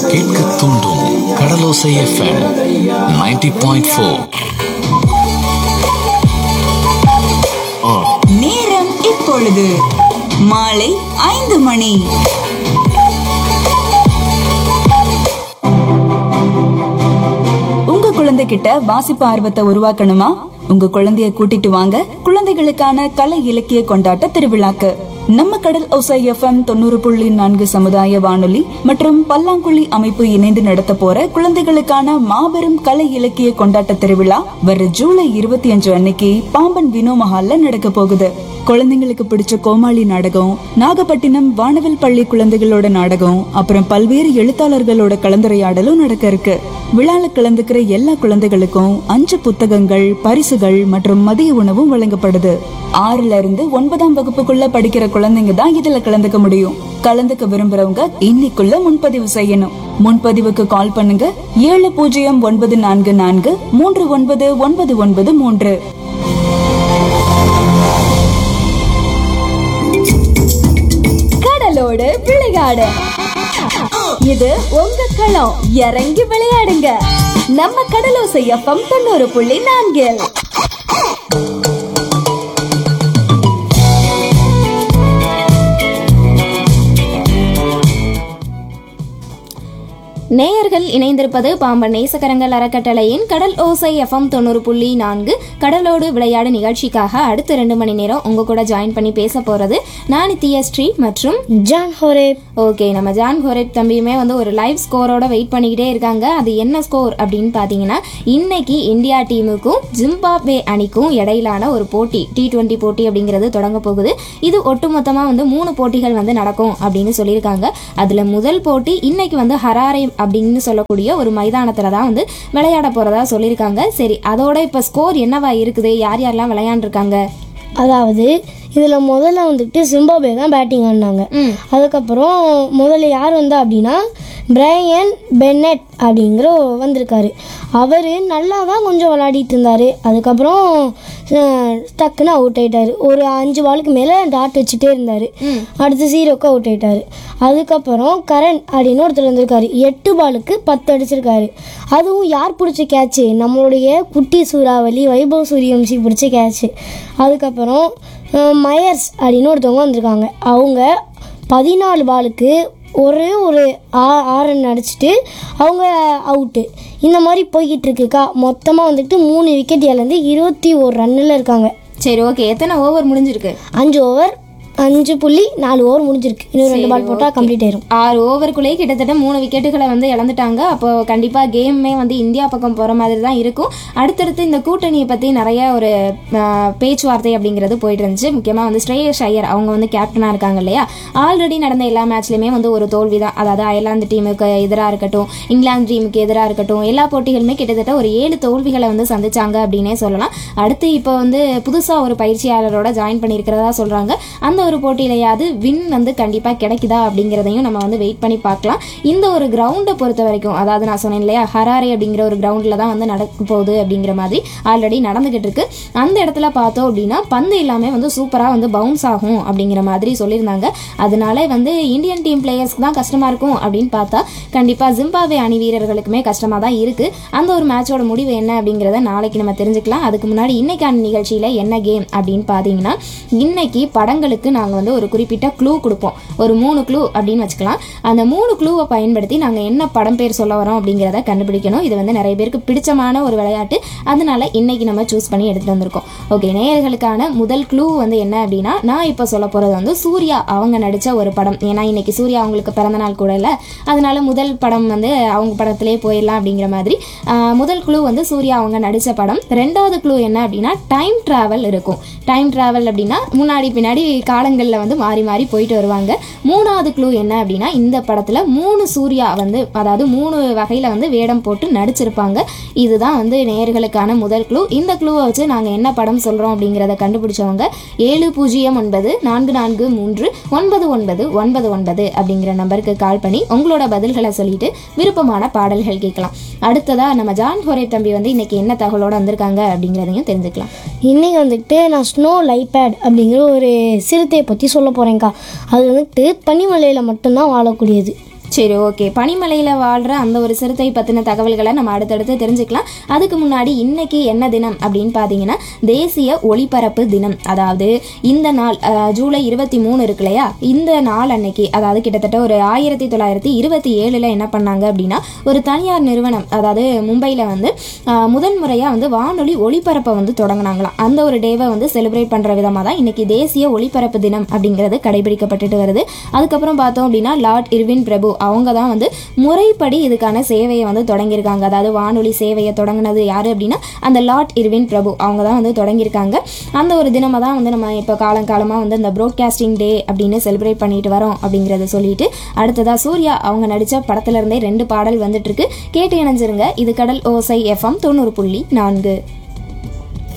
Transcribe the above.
கேட்க தூண்டும் கடலோசை FM 90.4 point four நேரம் இப்பொழுது மாலை ஐந்து மணி உங்க குழந்தைகிட்ட வாசிப்பு ஆர்வத்தை உருவாக்கணுமா உங்க குழந்தைய கூட்டிட்டு வாங்க குழந்தைகளுக்கான கலை இலக்கிய கொண்டாட்ட திருவிழாக்கு நம்ம கடல் ஒசை எஃப்எம் தொண்ணூறு புள்ளி நான்கு சமுதாய வானொலி மற்றும் பல்லாங்குழி அமைப்பு இணைந்து நடத்த போற குழந்தைகளுக்கான மாபெரும் கலை இலக்கிய கொண்டாட்ட திருவிழா வர ஜூலை இருபத்தி அஞ்சு அன்னைக்கு பாம்பன் வினோ மஹால்ல நடக்க போகுது குழந்தைங்களுக்கு பிடிச்ச கோமாளி நாடகம் நாகப்பட்டினம் வானவில் பள்ளி குழந்தைகளோட நாடகம் அப்புறம் பல்வேறு எழுத்தாளர்களோட கலந்துரையாடலும் நடக்க இருக்கு விழால கலந்துக்கிற எல்லா குழந்தைகளுக்கும் அஞ்சு புத்தகங்கள் பரிசுகள் மற்றும் மதிய உணவும் வழங்கப்படுது ஆறுல இருந்து ஒன்பதாம் வகுப்புக்குள்ள படிக்கிற குழந்தைங்க தான் இதுல கலந்துக்க முடியும் கலந்துக்க விரும்புறவங்க இன்னைக்குள்ள முன்பதிவு செய்யணும் முன்பதிவுக்கு கால் பண்ணுங்க ஏழு பூஜ்ஜியம் ஒன்பது நான்கு நான்கு மூன்று ஒன்பது ஒன்பது ஒன்பது மூன்று கடலோடு விளையாடு இது உங்க களம் இறங்கி விளையாடுங்க நம்ம கடலோசை எஃப்எம் தொண்ணூறு புள்ளி நான்கில் நேயர்கள் இணைந்திருப்பது பாம்பன் நேசகரங்கள் அறக்கட்டளையின் கடல் ஓசை எஃப்எம் தொண்ணூறு புள்ளி நான்கு கடலோடு விளையாடு நிகழ்ச்சிக்காக அடுத்த ரெண்டு மணி நேரம் உங்க கூட ஜாயின் பண்ணி பேச போறது நான் நித்யா ஸ்ரீ மற்றும் ஜான் ஹோரேப் ஓகே நம்ம ஜான் ஹோரேப் தம்பியுமே வந்து ஒரு லைவ் ஸ்கோரோட வெயிட் பண்ணிக்கிட்டே இருக்காங்க அது என்ன ஸ்கோர் அப்படின்னு பார்த்தீங்கன்னா இன்னைக்கு இந்தியா டீமுக்கும் ஜிம்பாப்வே அணிக்கும் இடையிலான ஒரு போட்டி டி டுவெண்ட்டி போட்டி அப்படிங்கிறது தொடங்க போகுது இது ஒட்டுமொத்தமாக வந்து மூணு போட்டிகள் வந்து நடக்கும் அப்படின்னு சொல்லியிருக்காங்க அதில் முதல் போட்டி இன்னைக்கு வந்து ஹராரே அப்படின்னு சொல்லக்கூடிய ஒரு மைதானத்தில் தான் வந்து விளையாட போகிறதா சொல்லியிருக்காங்க சரி அதோட இப்போ ஸ்கோர் என்னவா இருக்குது யார் யாரெல்லாம் விளையாண்டுருக்காங்க அதாவது இதில் முதல்ல வந்துட்டு ஜிம்பாப்வே தான் பேட்டிங் ஆடினாங்க ம் அதுக்கப்புறம் முதல்ல யார் வந்தா அப்படின்னா பிரையன் பென்னட் அப்படிங்கிற வந்திருக்காரு அவர் நல்லா தான் கொஞ்சம் விளையாடிட்டு இருந்தார் அதுக்கப்புறம் அஹ், டக்குன்னு அவுட் ஆயிட்டாரு ஒரு அஞ்சு பாலுக்கு மேலே டாட் வச்சுட்டே இருந்தார் அடுத்து ஜீரோக்கு அவுட் ஆயிட்டாரு அதுக்கப்புறம் கரண் அப்படின்னு ஒருத்தர் வந்திருக்காரு எட்டு பாலுக்கு பத்து அடிச்சிருக்காரு அதுவும் யார் பிடிச்ச கேட்ச்சு நம்மளுடைய குட்டி சூறாவளி வைபவ் சூரியவம்சி பிடிச்ச கேட்ச்சு அதுக்கப்புறம் அஹ், மயர்ஸ் அப்படின்னு ஒருத்தவங்க வந்திருக்காங்க அவங்க பதினாலு பாலுக்கு ஒரே ஒரு ஆ ஆறு ரன் அடிச்சிட்டு அவங்க அவுட்டு இந்த மாதிரி போய்கிட்டு இருக்குக்கா மொத்தமாக வந்துட்டு மூணு விக்கெட் இழந்து இருபத்தி ஒரு ரன்னில் இருக்காங்க சரி ஓகே எத்தனை ஓவர் முடிஞ்சிருக்கு அஞ்சு ஓவர் அஞ்சு புள்ளி நாலு ஓவர் முடிஞ்சிருக்கு இன்னும் ரெண்டு பால் போட்டால் கம்ப்ளீட் ஆயிரும் ஆறு ஓவருக்குள்ளேயே கிட்டத்தட்ட மூணு விக்கெட்டுகளை வந்து இழந்துட்டாங்க அப்போ கண்டிப்பாக கேமுமே வந்து இந்தியா பக்கம் போகிற மாதிரி தான் இருக்கும் அடுத்தடுத்து இந்த கூட்டணியை பற்றி நிறைய ஒரு ஆஹ், பேச்சுவார்த்தை அப்படிங்கிறது போயிட்டு இருந்துச்சு முக்கியமாக வந்து ஸ்ரேயஸ் ஐயர் அவங்க வந்து கேப்டனாக இருக்காங்க இல்லையா ஆல்ரெடி நடந்த எல்லா மேட்ச்லையுமே வந்து ஒரு தோல்வி தான் அதாவது அயர்லாந்து டீமுக்கு எதிராக இருக்கட்டும் இங்கிலாந்து டீமுக்கு எதிராக இருக்கட்டும் எல்லா போட்டிகளுமே கிட்டத்தட்ட ஒரு ஏழு தோல்விகளை வந்து சந்திச்சாங்க அப்படின்னே சொல்லலாம் அடுத்து இப்போ வந்து புதுசாக ஒரு பயிற்சியாளரோட ஜாயின் பண்ணியிருக்கிறதா சொல்கிறாங்க அந்த ஒரு போட்டியிலையாவது வின் வந்து கண்டிப்பாக கிடைக்குதா அப்படிங்கிறதையும் நம்ம வந்து வெயிட் பண்ணி பார்க்கலாம் இந்த ஒரு கிரவுண்டை பொறுத்த வரைக்கும் அதாவது நான் சொன்னேன் இல்லையா ஹராரே அப்படிங்கிற ஒரு கிரவுண்டில் தான் வந்து நடக்க போகுது அப்படிங்கிற மாதிரி ஆல்ரெடி நடந்துகிட்டு இருக்கு அந்த இடத்துல பார்த்தோம் அப்படின்னா பந்து எல்லாமே வந்து சூப்பராக வந்து பவுன்ஸ் ஆகும் அப்படிங்கிற மாதிரி சொல்லியிருந்தாங்க அதனால வந்து இந்தியன் டீம் பிளேயர்ஸ்க்கு தான் கஷ்டமாக இருக்கும் அப்படின்னு பார்த்தா கண்டிப்பாக ஜிம்பாவே அணி வீரர்களுக்குமே கஷ்டமாக தான் இருக்குது அந்த ஒரு மேட்சோட முடிவு என்ன அப்படிங்கிறத நாளைக்கு நம்ம தெரிஞ்சுக்கலாம் அதுக்கு முன்னாடி இன்னைக்கான நிகழ்ச்சியில் என்ன கேம் அப்படின்னு பார்த்தீங்கன்னா இன்னைக்கு படங்களுக்கு நாங்கள் வந்து ஒரு குறிப்பிட்ட க்ளூ கொடுப்போம் ஒரு மூணு க்ளூ அப்படின்னு வச்சுக்கலாம் அந்த மூணு க்ளூவை பயன்படுத்தி நாங்கள் என்ன படம் பேர் சொல்ல வரோம் அப்படிங்கிறத கண்டுபிடிக்கணும் இது வந்து நிறைய பேருக்கு பிடிச்சமான ஒரு விளையாட்டு அதனால இன்னைக்கு நம்ம சூஸ் பண்ணி எடுத்துகிட்டு வந்திருக்கோம் ஓகே நேயர்களுக்கான முதல் க்ளூ வந்து என்ன அப்படின்னா நான் இப்போ சொல்ல போகிறது வந்து சூர்யா அவங்க நடித்த ஒரு படம் ஏன்னா இன்னைக்கு சூர்யா அவங்களுக்கு பிறந்த நாள் கூட இல்லை அதனால முதல் படம் வந்து அவங்க படத்திலே போயிடலாம் அப்படிங்கிற மாதிரி ஆஹ், முதல் க்ளூ வந்து சூர்யா அவங்க நடித்த படம் ரெண்டாவது க்ளூ என்ன அப்படின்னா டைம் ட்ராவல் இருக்கும் டைம் ட்ராவல் அப்படின்னா முன்னாடி பின்னாடி காலங்களில் வந்து மாறி மாறி போயிட்டு வருவாங்க மூணாவது க்ளூ என்ன அப்படின்னா இந்த படத்தில் மூணு சூர்யா வந்து அதாவது மூணு வகையில் வந்து வேடம் போட்டு நடிச்சிருப்பாங்க இதுதான் வந்து நேயர்களுக்கான முதல் க்ளூ இந்த க்ளூவை வச்சு நாங்கள் என்ன படம் சொல்கிறோம் அப்படிங்கிறத கண்டுபிடிச்சவங்க ஏழு பூஜ்ஜியம் ஒன்பது நான்கு நான்கு மூன்று ஒன்பது ஒன்பது ஒன்பது ஒன்பது அப்படிங்கிற நம்பருக்கு கால் பண்ணி உங்களோட பதில்களை சொல்லிட்டு விருப்பமான பாடல்கள் கேட்கலாம் அடுத்ததா நம்ம ஜான் ஹோரே தம்பி வந்து இன்னைக்கு என்ன தகவலோட வந்திருக்காங்க அப்படிங்கிறதையும் தெரிஞ்சுக்கலாம் இன்னைக்கு வந்துட்டு நான் ஸ்னோ லைபேட் அப்படிங்கிற ஒரு சிறுத்தையை பற்றி சொல்ல போகிறேங்க்கா அது வந்துட்டு பனிமலையில் மட்டும்தான் வாழக்கூடியது சரி ஓகே பனிமலையில் வாழ்கிற அந்த ஒரு சிறுத்தை பற்றின தகவல்களை நம்ம அடுத்தடுத்து தெரிஞ்சுக்கலாம் அதுக்கு முன்னாடி இன்னைக்கு என்ன தினம் அப்படின்னு பார்த்தீங்கன்னா தேசிய ஒளிபரப்பு தினம் அதாவது இந்த நாள் அஹ், ஜூலை இருபத்தி மூணு இருக்கு இல்லையா இந்த நாள் அன்னைக்கு அதாவது கிட்டத்தட்ட ஒரு ஆயிரத்தி தொள்ளாயிரத்தி இருபத்தி ஏழில் என்ன பண்ணாங்க அப்படின்னா ஒரு தனியார் நிறுவனம் அதாவது மும்பையில் வந்து அஹ், முதன் முறையாக வந்து வானொலி ஒளிபரப்பை வந்து தொடங்கினாங்களாம் அந்த ஒரு டேவை வந்து செலிப்ரேட் பண்ணுற விதமாக தான் இன்னைக்கு தேசிய ஒளிபரப்பு தினம் அப்படிங்கிறது கடைபிடிக்கப்பட்டுட்டு வருது அதுக்கப்புறம் பார்த்தோம் அப்படின்னா லார்ட் இர்வின் பிரபு அவங்க தான் வந்து முறைப்படி இதுக்கான சேவையை வந்து தொடங்கியிருக்காங்க அதாவது வானொலி சேவையை தொடங்கினது யார் அப்படின்னா அந்த லார்ட் இர்வின் பிரபு அவங்க தான் வந்து தொடங்கியிருக்காங்க அந்த ஒரு தினமாக தான் வந்து நம்ம இப்போ காலங்காலமாக வந்து இந்த ப்ராட்காஸ்டிங் டே அப்படின்னு செலிப்ரேட் பண்ணிட்டு வரோம் அப்படிங்கிறத சொல்லிட்டு அடுத்ததாக சூர்யா அவங்க நடித்த படத்துல இருந்தே ரெண்டு பாடல் வந்துட்டு இருக்கு கேட்டு இணைஞ்சிருங்க இது கடல் ஓசை எஃப்எம் தொண்ணூறு புள்ளி நான்கு